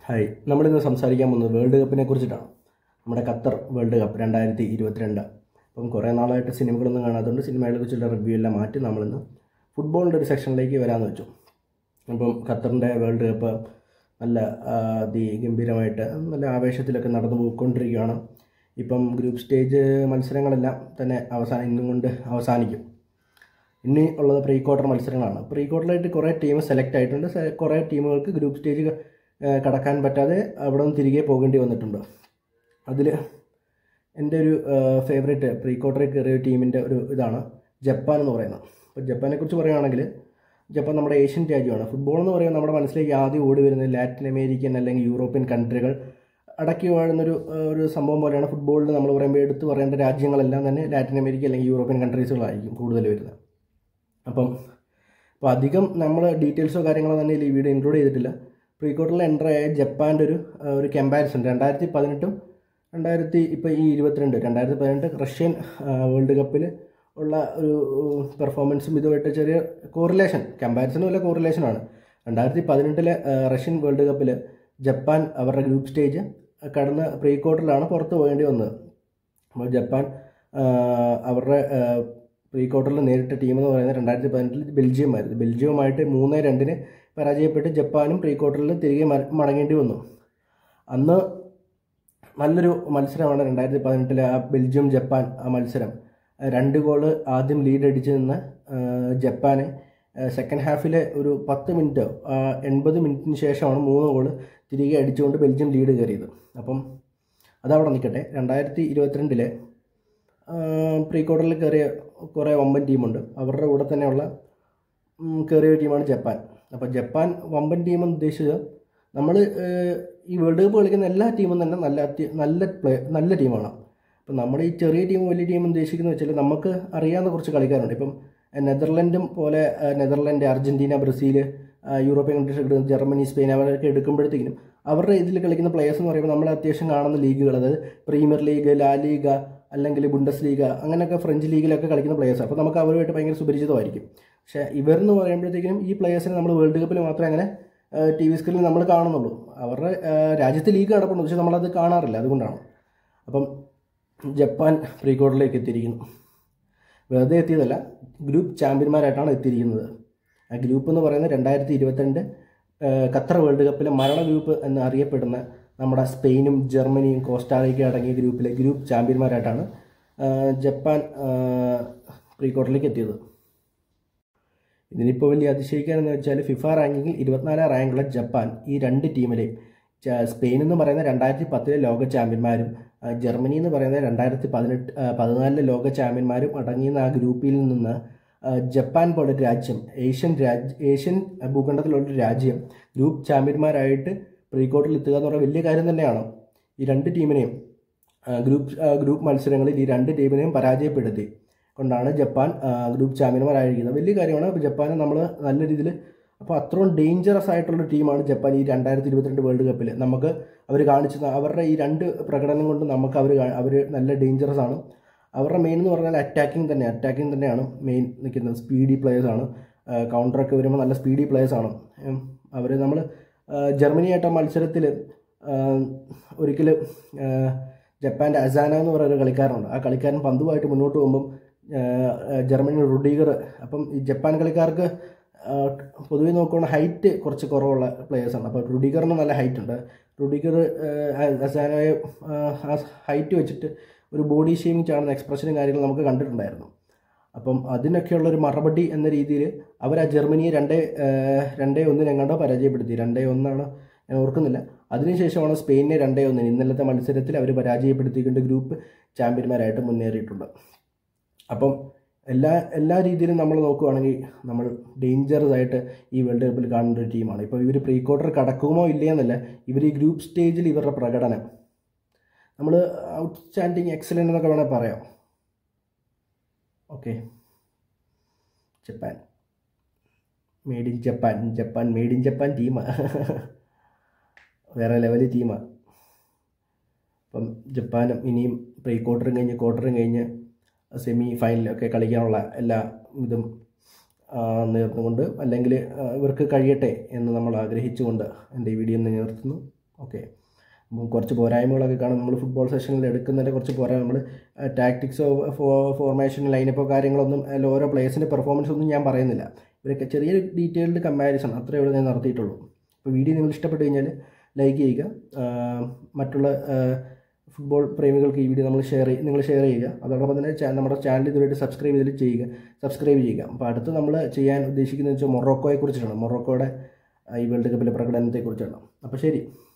hi നമ്മളിന്ന് സംസാരിക്കാൻ പോകുന്നത് വേൾഡ് കപ്പിനെ കുറിച്ചിട്ടാണ് നമ്മുടെ ഖത്തർ വേൾഡ് കപ്പ് രണ്ടായിരത്തി ഇരുപത്തിരണ്ട് അപ്പം കുറേ നാളായിട്ട് സിനിമകളൊന്നും കാണാത്തതുകൊണ്ട് സിനിമകളെ കുറിച്ചുള്ള റിവ്യൂ എല്ലാം മാറ്റി നമ്മളിന്ന് ഫുട്ബോളിൻ്റെ ഒരു സെക്ഷനിലേക്ക് വരാമെന്ന് വെച്ചു അപ്പം ഖത്തറിൻ്റെ വേൾഡ് കപ്പ് നല്ല ആ, അതിഗംഭീരമായിട്ട് നല്ല ആവേശത്തിലൊക്കെ നടന്നു പോയിക്കൊണ്ടിരിക്കുകയാണ് ഇപ്പം ഗ്രൂപ്പ് സ്റ്റേജ് മത്സരങ്ങളെല്ലാം തന്നെ അവസാനം ഇന്നും കൊണ്ട് അവസാനിക്കും ഇനി ഉള്ളത് പ്രീ ക്വാർട്ടർ മത്സരങ്ങളാണ് പ്രീ ക്വാർട്ടറിലായിട്ട് കുറേ ടീം സെലക്ട് ആയിട്ടുണ്ട് സെ- കുറേ ടീമുകൾക്ക് ഗ്രൂപ്പ് സ്റ്റേജ് ക- ഏഹ് കടക്കാൻ പറ്റാതെ അവിടെ നിന്ന് തിരികെ പോകേണ്ടി വന്നിട്ടുണ്ട് അതിൽ എൻ്റെ ഒരു ഫേവറേറ്റ് പ്രീ ക്വാർട്ടറിൽ കയറിയ ടീമിൻ്റെ ഒരു ഇതാണ് ജപ്പാൻ എന്ന് പറയുന്നത് അപ്പോൾ ജപ്പാനെ കുറിച്ച് പറയുകയാണെങ്കിൽ ജപ്പാൻ നമ്മുടെ ഏഷ്യൻ രാജ്യമാണ് ഫുട്ബോൾ എന്ന് പറയുമ്പോൾ നമ്മുടെ മനസ്സിലേക്ക് ആദ്യം ഓടി വരുന്നത് ലാറ്റിൻ അമേരിക്കൻ അല്ലെങ്കിൽ യൂറോപ്യൻ കൺട്രികൾ അടക്കി വാഴുന്നൊരു ഏഹ്, ഒരു സംഭവം പോലെയാണ് ഫുട്ബോളിൽ നമ്മൾ പറയുമ്പോൾ എടുത്തു പറയേണ്ട രാജ്യങ്ങളെല്ലാം തന്നെ ലാറ്റിൻ അമേരിക്ക അല്ലെങ്കിൽ യൂറോപ്യൻ കൺട്രീസുകളായിരിക്കും കൂടുതൽ വരുന്നത് അപ്പം അപ്പോൾ അധികം നമ്മൾ ഡീറ്റെയിൽസോ കാര്യങ്ങളോ തന്നെ ഈ വീഡിയോ ഇൻക്ലൂഡ് ചെയ്തിട്ടില്ല പ്രീ ക്വാർട്ടറിൽ എൻ്റർ ആയ ജപ്പാൻ്റെ ഒരു ആ, ഒരു കമ്പാരിസൺ രണ്ടായിരത്തി പതിനെട്ടും രണ്ടായിരത്തി ഇപ്പോൾ ഈ ഇരുപത്തിരണ്ട് രണ്ടായിരത്തി പതിനെട്ട് റഷ്യൻ ആ, വേൾഡ് കപ്പിൽ ഉള്ള ഒരു പെർഫോമൻസും ഇതുമായിട്ട് ചെറിയ കോറിലേഷൻ കമ്പാരിസണും അല്ല കോറിലേഷനാണ് രണ്ടായിരത്തി പതിനെട്ടിലെ റഷ്യൻ വേൾഡ് കപ്പിൽ ജപ്പാൻ അവരുടെ ഗ്രൂപ്പ് സ്റ്റേജ് കടന്ന് പ്രീ ക്വാർട്ടറിലാണ് പുറത്ത് പോകേണ്ടി വന്നത് അപ്പോൾ ജപ്പാൻ ആ, അവരുടെ പ്രീ ക്വാർട്ടറിൽ നേരിട്ട ടീം എന്ന് പറയുന്നത് രണ്ടായിരത്തി പതിനെട്ടിൽ ബെൽജിയം ആയിരുന്നു ബെൽജിയവുമായിട്ട് മൂന്ന് രണ്ടിന് പരാജയപ്പെട്ട് ജപ്പാനും പ്രീ ക്വാർട്ടറിൽ തിരികെ മട- മടങ്ങേണ്ടി വന്നു അന്ന് നല്ലൊരു മത്സരമാണ് രണ്ടായിരത്തി പതിനെട്ടിലെ ആ ബെൽജിയം ജപ്പാൻ ആ മത്സരം ആ രണ്ട് ഗോള് ആദ്യം ലീഡ് അടിച്ച് നിന്ന് ആ, ജപ്പാന് സെക്കൻഡ് ഹാഫിലെ ഒരു പത്ത് മിനിറ്റ് എൺപത് മിനിറ്റിന് ശേഷമാണ് മൂന്ന് ഗോള് തിരികെ അടിച്ചുകൊണ്ട് ബെൽജിയം ലീഡ് കയറിയത് അപ്പം അതവിടെ നിൽക്കട്ടെ രണ്ടായിരത്തി ഇരുപത്തിരണ്ടിലെ പ്രീ ക്വാർട്ടറിൽ കയറിയ കുറേ വമ്പൻ ടീമുണ്ട് അവരുടെ കൂടെ തന്നെയുള്ള ഉം, കയറിയ ഒരു ടീമാണ് ജപ്പാൻ അപ്പോൾ ജപ്പാൻ വമ്പൻ ടീം എന്ന് ഉദ്ദേശിച്ചത് നമ്മൾ ഈ വേൾഡ് കപ്പ് കളിക്കുന്ന എല്ലാ ടീമും തന്നെ നല്ല അത്യ നല്ല പ്ലേ നല്ല ടീമാണ് അപ്പം നമ്മൾ ഈ ചെറിയ ടീം വലിയ ടീം ഉദ്ദേശിക്കുന്നത് വെച്ചാൽ നമുക്ക് അറിയാവുന്ന കുറച്ച് കളിക്കാരുണ്ട് ഇപ്പം നെതർലൻഡും പോലെ ആ, നെതർലൻഡ് അർജൻറ്റീന ബ്രസീൽ ആ, യൂറോപ്യൻ കൺട്രീസ് എടുക്കുന്ന ജർമ്മനി സ്പെയിൻ അവരൊക്കെ എടുക്കുമ്പോഴത്തേക്കിനും അവരുടെ ഇതിൽ കളിക്കുന്ന പ്ലേയേഴ്സ് എന്ന് പറയുമ്പോൾ നമ്മൾ അത്യാവശ്യം കാണുന്ന ലീഗുകൾ അതായത് പ്രീമിയർ ലീഗ് ലാ ലീഗ അല്ലെങ്കിൽ ബുണ്ടസ് ലീഗ അങ്ങനെയൊക്കെ ഫ്രഞ്ച് ലീഗിലൊക്കെ കളിക്കുന്ന പ്ലേയേഴ്സ് അപ്പോൾ നമുക്ക് അവരുമായിട്ട് ഭയങ്കര സുപരിചിതമായിരിക്കും പക്ഷേ ഇവരെന്ന് പറയുമ്പോഴത്തേക്കിനും ഈ പ്ലേയേഴ്സിനെ നമ്മൾ വേൾഡ് കപ്പിൽ മാത്രമേ അങ്ങനെ ടി വി സ്ക്രീനിൽ നമ്മൾ കാണുന്നുള്ളൂ അവരുടെ ആ, രാജ്യത്ത് ലീഗ് നടപ്പുണ്ട് പക്ഷേ നമ്മളത് കാണാറില്ല അതുകൊണ്ടാണ് അപ്പം ജപ്പാൻ പ്രീ ക്വാർട്ടറിലേക്ക് എത്തിയിരിക്കുന്നു വെറുതെ എത്തിയതല്ല ഗ്രൂപ്പ് ചാമ്പ്യന്മാരായിട്ടാണ് എത്തിയിരിക്കുന്നത് ആ ഗ്രൂപ്പ് എന്ന് പറയുന്നത് രണ്ടായിരത്തി ഇരുപത്തിരണ്ട് ഖത്തർ വേൾഡ് കപ്പിലെ മരണ ഗ്രൂപ്പ് എന്ന് അറിയപ്പെടുന്ന നമ്മുടെ സ്പെയിനും ജർമ്മനിയും കോസ്റ്റാറിക്ക അടങ്ങിയ ഗ്രൂപ്പിലെ ഗ്രൂപ്പ് ചാമ്പ്യന്മാരായിട്ടാണ് ആ, ജപ്പാൻ പ്രീ ക്വാർട്ടറിലേക്ക് എത്തിയത് ഇതിനിപ്പോൾ വലിയ അതിശയിക്കാനെന്ന് വെച്ചാൽ ഫിഫ റാങ്കിങ്ങിൽ ഇരുപത്തിനാലാം റാങ്കുള്ള ജപ്പാൻ ഈ രണ്ട് ടീമിലെയും ച- സ്പെയിൻ എന്ന് പറയുന്ന രണ്ടായിരത്തി പത്തിലെ ലോക ചാമ്പ്യന്മാരും ആ, ജർമ്മനി എന്ന് പറയുന്നത് രണ്ടായിരത്തി പതിനെട്ട് ആ, പതിനാലിലെ ലോക ചാമ്പ്യന്മാരും അടങ്ങിയ ആ ഗ്രൂപ്പിൽ നിന്ന് ആ, ജപ്പാൻ പോലൊരു രാജ്യം ഏഷ്യൻ രാജ് ഏഷ്യൻ ഭൂഖണ്ഡത്തിലുള്ളൊരു രാജ്യം ഗ്രൂപ്പ് ചാമ്പ്യന്മാരായിട്ട് പ്രീ ക്വാർട്ടറിൽ എത്തുക എന്ന് പറയുന്നത് വലിയ കാര്യം തന്നെയാണ് ഈ രണ്ട് ടീമിനെയും ആ, ഗ്രൂപ്പ് ആ, ഗ്രൂപ്പ് മത്സരങ്ങളിൽ ഈ രണ്ട് ടീമിനെയും പരാജയപ്പെടുത്തി കൊണ്ടാണ് ജപ്പാൻ ആ, ഗ്രൂപ്പ് ചാമ്പ്യന്മാരായിരിക്കുന്നത് വലിയ കാര്യമാണ് അപ്പോൾ ജപ്പാനെ നമ്മൾ നല്ല രീതിയിൽ അപ്പോൾ അത്രയും ഡേഞ്ചറസ് ആയിട്ടുള്ള ടീമാണ് ജപ്പാൻ ഈ രണ്ടായിരത്തി ഇരുപത്തിരണ്ട് വേൾഡ് കപ്പിൽ നമുക്ക് അവർ കാണിച്ചത് അവരുടെ ഈ രണ്ട് പ്രകടനം കൊണ്ട് നമുക്ക് അവർ അവർ നല്ല ഡേഞ്ചറസ് ആണ് അവരുടെ മെയിൻ എന്ന് പറഞ്ഞാൽ അറ്റാക്കിംഗ് തന്നെ അറ്റാക്കിംഗ് തന്നെയാണ് മെയിൻ നിൽക്കുന്നത് സ്പീഡി പ്ലേയേഴ്സ് ആണ് കൗണ്ടറൊക്കെ വരുമ്പോൾ നല്ല സ്പീഡി പ്ലേയേഴ്സ് ആണ് അവർ നമ്മൾ ജർമ്മനിയായിട്ട് ആ മത്സരത്തിൽ ഒരിക്കൽ ജപ്പാൻ്റെ അസാന എന്ന് പറയുന്ന ഒരു കളിക്കാരനുണ്ട് ആ കളിക്കാരൻ പന്തുമായിട്ട് മുന്നോട്ട് പോകുമ്പം ആ, ആ, ജർമ്മനി റുഡീഗർ അപ്പം ഈ ജപ്പാൻ കളിക്കാർക്ക് ആ, പൊതുവെ നോക്കുകയാണെങ്കിൽ ഹൈറ്റ് കുറച്ച് കുറവുള്ള പ്ലേയേഴ്സാണ് അപ്പോൾ റുഡിഗറിന് നല്ല ഹൈറ്റ് ഉണ്ട് റുഡിഗർ അസാനയെ ആ ഹൈറ്റ് വെച്ചിട്ട് ഒരു ബോഡി ഷേമിങ് ചാടുന്ന എക്സ്പ്രഷനും കാര്യങ്ങളും നമുക്ക് കണ്ടിട്ടുണ്ടായിരുന്നു അപ്പം അതിനൊക്കെയുള്ള ഒരു മറുപടി എന്ന രീതിയിൽ അവർ ആ ജർമ്മനിയെ രണ്ടേ ആ, രണ്ടേ ഒന്നിന് എങ്ങാണ്ടോ പരാജയപ്പെടുത്തി രണ്ടേ ഒന്നാണ് ഞാൻ ഓർക്കുന്നില്ല അതിനുശേഷമാണ് സ്പെയിനിനെ രണ്ടേ ഒന്നിന് ഇന്നലത്തെ മത്സരത്തിൽ അവർ പരാജയപ്പെടുത്തിക്കൊണ്ട് ഗ്രൂപ്പ് ചാമ്പ്യന്മാരായിട്ട് മുന്നേറിയിട്ടുണ്ട് അപ്പം എല്ലാ എല്ലാ രീതിയിലും നമ്മൾ നോക്കുകയാണെങ്കിൽ നമ്മൾ ഡേഞ്ചറസ് ആയിട്ട് ഈ വേൾഡ് കപ്പിൽ കാണുന്ന ഒരു ടീമാണ് ഇപ്പോൾ ഇവർ പ്രീ ക്വാർട്ടർ കടക്കുമോ ഇല്ലേ എന്നല്ല ഇവർ ഈ ഗ്രൂപ്പ് സ്റ്റേജിൽ ഇവരുടെ പ്രകടനം നമ്മൾ ഔട്ട്സ്റ്റാൻഡിങ് എക്സലൻ്റ് എന്നൊക്കെ വേണേൽ പറയാം okay Japan made in Japan Japan made in Japan ടീമാണ് വേറെ ലെവൽ ടീമാണ് അപ്പം ജപ്പാനും ഇനിയും പ്രീ ക്വാർട്ടറും കഴിഞ്ഞ് ക്വാർട്ടറും കഴിഞ്ഞ് സെമി ഫൈനലൊക്കെ കളിക്കാനുള്ള എല്ലാ ഇതും ആ, നേർന്നുകൊണ്ട് അല്ലെങ്കിൽ ആ, ഇവർക്ക് കഴിയട്ടെ എന്ന് നമ്മൾ ആഗ്രഹിച്ചുകൊണ്ട് എൻ്റെ ഈ വീഡിയോ ഒന്ന് നിർത്തുന്നു ഓക്കെ അപ്പം കുറച്ച് പോരായ്മകളൊക്കെ കാണും നമ്മൾ ഫുട്ബോൾ സെഷനിൽ എടുക്കുന്നതിൻ്റെ കുറച്ച് പോരായ്മ നമ്മൾ ടാക്ടിക്സോ ഫോർമേഷൻ ലൈനപ്പോ കാര്യങ്ങളൊന്നും അല്ല ഓരോ പ്ലേയേഴ്സിൻ്റെ പെർഫോമൻസ് ഒന്നും ഞാൻ പറയുന്നില്ല ഇവരൊക്കെ ചെറിയ ഡീറ്റെയിൽഡ് കമ്പാരിസൺ അത്രയേ ഉള്ളൂ ഞാൻ നടത്തിയിട്ടുള്ളൂ അപ്പോൾ വീഡിയോ നിങ്ങൾ ഇഷ്ടപ്പെട്ട് കഴിഞ്ഞാൽ ലൈക്ക് ചെയ്യുക ആ, മറ്റുള്ള ആ, ഫുട്ബോൾ പ്രേമികൾക്ക് ഈ വീഡിയോ നമ്മൾ ഷെയർ നിങ്ങൾ ഷെയർ ചെയ്യുക അതോടൊപ്പം തന്നെ ചാ- നമ്മുടെ ചാനൽ ഇതുവരെയായിട്ട് സബ്സ്ക്രൈബ് ചെയ്തിട്ട് ചെയ്യുക സബ്സ്ക്രൈബ് ചെയ്യുക അപ്പോൾ അടുത്ത് നമ്മൾ ചെയ്യാൻ ഉദ്ദേശിക്കുന്നത് വെച്ചാൽ മൊറോക്കോയെ കുറിച്ചിട്ടാണ് മൊറോക്കോയുടെ ആ, ഈ വേൾഡ് കപ്പിലെ പ്രകടനത്തെക്കുറിച്ചാണ് അപ്പോൾ ശരി